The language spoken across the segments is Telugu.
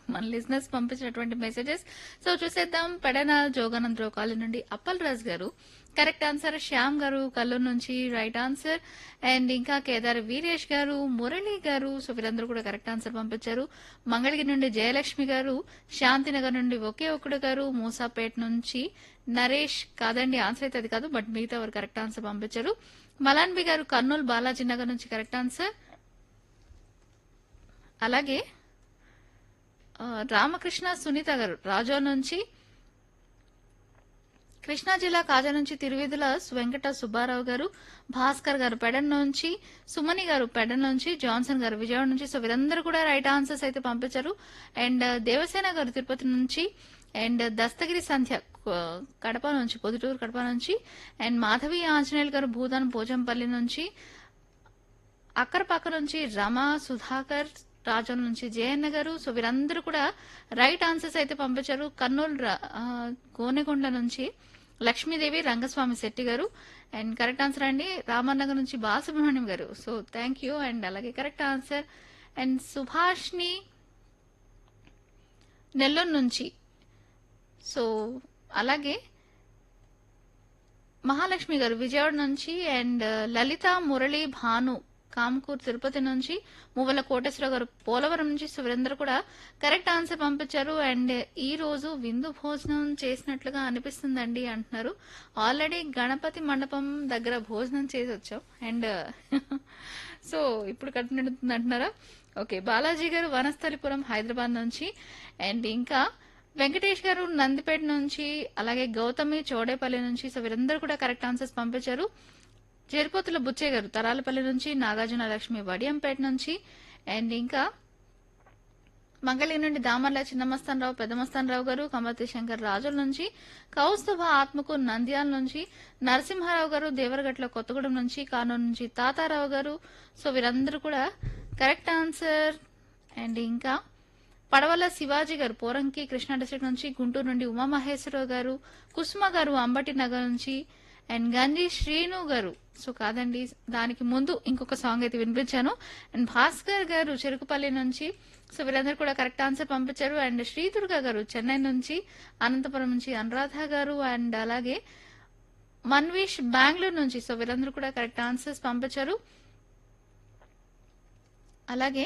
మన లిజినెస్ పంపించినటువంటి మెసేజెస్ సో చూసేద్దాం పెడన జోగానందరావు కాలేజ్ నుండి అప్పల్ రాజ్ గారు కరెక్ట్ ఆన్సర్ శ్యామ్ గారు కల్లూరు నుంచి రైట్ ఆన్సర్ అండ్ ఇంకా కేదార్ వీరేష్ గారు మురళి గారు సో వీరందరూ కూడా కరెక్ట్ ఆన్సర్ పంపించారు మంగళగిరి నుండి జయలక్ష్మి గారు శాంతినగర్ నుండి ఒకే ఒకడు గారు మూసాపేట్ నుంచి నరేష్ కాదండి ఆన్సర్ అయితే అది కాదు బట్ మిగతా వారు కరెక్ట్ ఆన్సర్ పంపించారు మలాన్బి గారు కర్నూలు బాలాజీ నగర్ నుంచి కరెక్ట్ ఆన్సర్ అలాగే ఆ, రామకృష్ణ సునీత గారు రాజా నుంచి కృష్ణా జిల్లా కాజా నుంచి తిరువిధుల వెంకట సుబ్బారావు గారు భాస్కర్ గారు పెడన్ నుంచి సుమని గారు పెడన్ నుంచి జాన్సన్ గారు విజయవాడ నుంచి సో వీరందరూ కూడా రైట్ ఆన్సర్స్ అయితే పంపించారు అండ్ దేవసేన గారు తిరుపతి నుంచి అండ్ దస్తగిరి సంధ్య క- కడప నుంచి పొదుటూరు కడప నుంచి అండ్ మాధవి ఆంజనేయులు గారు భూదాన్ పోచంపల్లి నుంచి అక్కరపాక నుంచి రమ సుధాకర్ రాజన్ నుంచి జయన్న గారు సో వీరందరూ కూడా రైట్ ఆన్సర్స్ అయితే పంపించారు కర్నూలు ర- ఆ, గోనెకొండ నుంచి లక్ష్మీదేవి రంగస్వామి శెట్టి గారు అండ్ కరెక్ట్ ఆన్సర్ అండి రామన్నగర్ నుంచి బాలసుబ్రహ్మణ్యం గారు సో థ్యాంక్ యూ అండ్ అలాగే correct answer and Subhashini Nellore నుంచి సో అలాగే మహాలక్ష్మి గారు విజయవాడ నుంచి అండ్ లలిత మురళి భాను కామకూర్ తిరుపతి నుంచి మువ్వల కోటేశ్వరరావు గారు పోలవరం నుంచి సో వీరందరూ కూడా కరెక్ట్ ఆన్సర్ పంపించారు అండ్ ఈ రోజు విందు భోజనం చేసినట్లుగా అనిపిస్తుందండి అంటున్నారు ఆల్రెడీ గణపతి మండపం దగ్గర భోజనం చేసి వచ్చాం అండ్ సో ఇప్పుడు కడుపు నిండుతుంది అంటున్నారా ఓకే బాలాజీ గారు వనస్థలిపురం హైదరాబాద్ నుంచి అండ్ ఇంకా వెంకటేష్ గారు నందిపేట నుంచి అలాగే గౌతమి చౌడేపల్లి నుంచి సో వీరందరూ కూడా కరెక్ట్ ఆన్సర్స్ పంపించారు చేరిపోతుల బుచ్చే గారు తరాలపల్లి నుంచి నాగార్జున లక్ష్మి వడియంపేట నుంచి అండ్ ఇంకా మంగళగిరి నుండి దామర్ల చిన్నమస్తానరావు పెద్దమస్తానరావు గారు కమర్తి శంకర్ రాజుల నుంచి కౌస్తుభ ఆత్మకు నంద్యాల నుంచి నరసింహారావు గారు దేవరగట్ల కొత్తగూడెం నుంచి కానూరు నుంచి తాతారావు గారు సో వీరందరూ కూడా కరెక్ట్ ఆన్సర్ అండ్ ఇంకా పడవల శివాజీ గారు పోరంకి కృష్ణా డిస్ట్రిక్ట్ నుంచి గుంటూరు నుండి ఉమామహేశ్వరరావు గారు కుసుమ గారు అంబటి నగర్ నుంచి అండ్ గంజి శ్రీను గారు సో కాదండి దానికి ముందు ఇంకొక సాంగ్ అయితే వినిపించాను అండ్ భాస్కర్ గారు చెరుకుపల్లి నుంచి సో వీరందరూ కూడా కరెక్ట్ ఆన్సర్ పంపించారు అండ్ శ్రీదుర్గ గారు చెన్నై నుంచి అనంతపురం నుంచి అనురాధ గారు అండ్ అలాగే మన్వీష్ బెంగళూరు నుంచి సో వీరందరూ కూడా కరెక్ట్ ఆన్సర్స్ పంపించారు అలాగే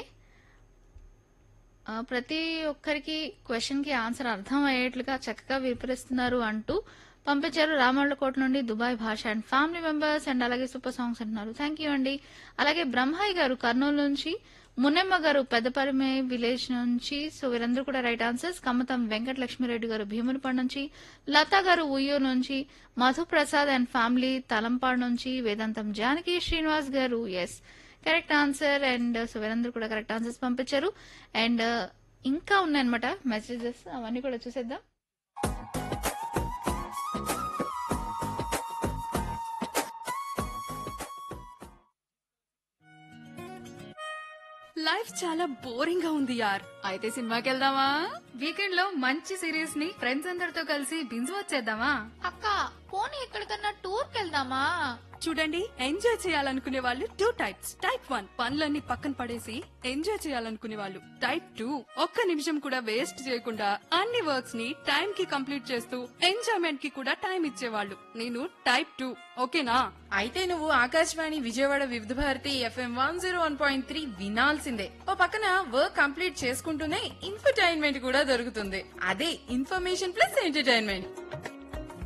ఆ, ప్రతి ఒక్కరికి క్వశ్చన్ కి ఆన్సర్ అర్థం అయ్యేట్లుగా చక్కగా వివరిస్తున్నారు అంటూ పంపించారు రామళ్ళకోట నుండి Dubai Basha and family members and అలాగే సూపర్ సాంగ్స్ అంటున్నారు థ్యాంక్ యూ అండి అలాగే బ్రహ్మాయి గారు కర్నూలు నుంచి మున్నెమ్మ గారు పెద్దపరిమే విలేజ్ నుంచి సో వీరందరూ కూడా రైట్ ఆన్సర్స్ కమతం వెంకట లక్ష్మీరెడ్డి గారు భీమునిపాడు నుంచి లతా గారు ఉయ్యూరు నుంచి మధు ప్రసాద్ అండ్ ఫ్యామిలీ తలంపాడు నుంచి వేదాంతం జానకి శ్రీనివాస్ గారు yes correct answer and so వీరందరూ కూడా కరెక్ట్ ఆన్సర్స్ పంపించారు అండ్ ఇంకా ఉన్నాయన్నమాట మెసేజెస్ అవన్నీ కూడా చూసేద్దాం లైఫ్ చాలా బోరింగ్ గా ఉంది యార్ అయితే సినిమాకి వెళ్దామా వీకెండ్ లో మంచి సిరీస్ ని ఫ్రెండ్స్ అందరితో కలిసి బింజు వచ్చేద్దామా అక్క పోనీ ఎక్కడికన్నా టూర్ కెళ్దామా చూడండి ఎంజాయ్ చేయాలనుకునే వాళ్ళు టూ టైప్స్ టైప్ వన్ పనులన్నీ పక్కన పడేసి ఎంజాయ్ చేయాలనుకునే వాళ్ళు టైప్ టూ ఒక్క నిమిషం కూడా వేస్ట్ చేయకుండా అన్ని వర్క్స్ ని టైం కి కంప్లీట్ చేస్తూ ఎంజాయ్మెంట్ కి కూడా టైం ఇచ్చేవాళ్ళు నేను టైప్ టూ ఓకేనా అయితే నువ్వు Akashvani Vijayawada Vividh Bharati FM one zero one point three వినాల్సిందే ఓ పక్కన వర్క్ కంప్లీట్ చేసుకుంటూనే ఇన్ఫర్టైన్మెంట్ కూడా దొరుకుతుంది అదే ఇన్ఫర్మేషన్ ప్లస్ ఎంటర్టైన్మెంట్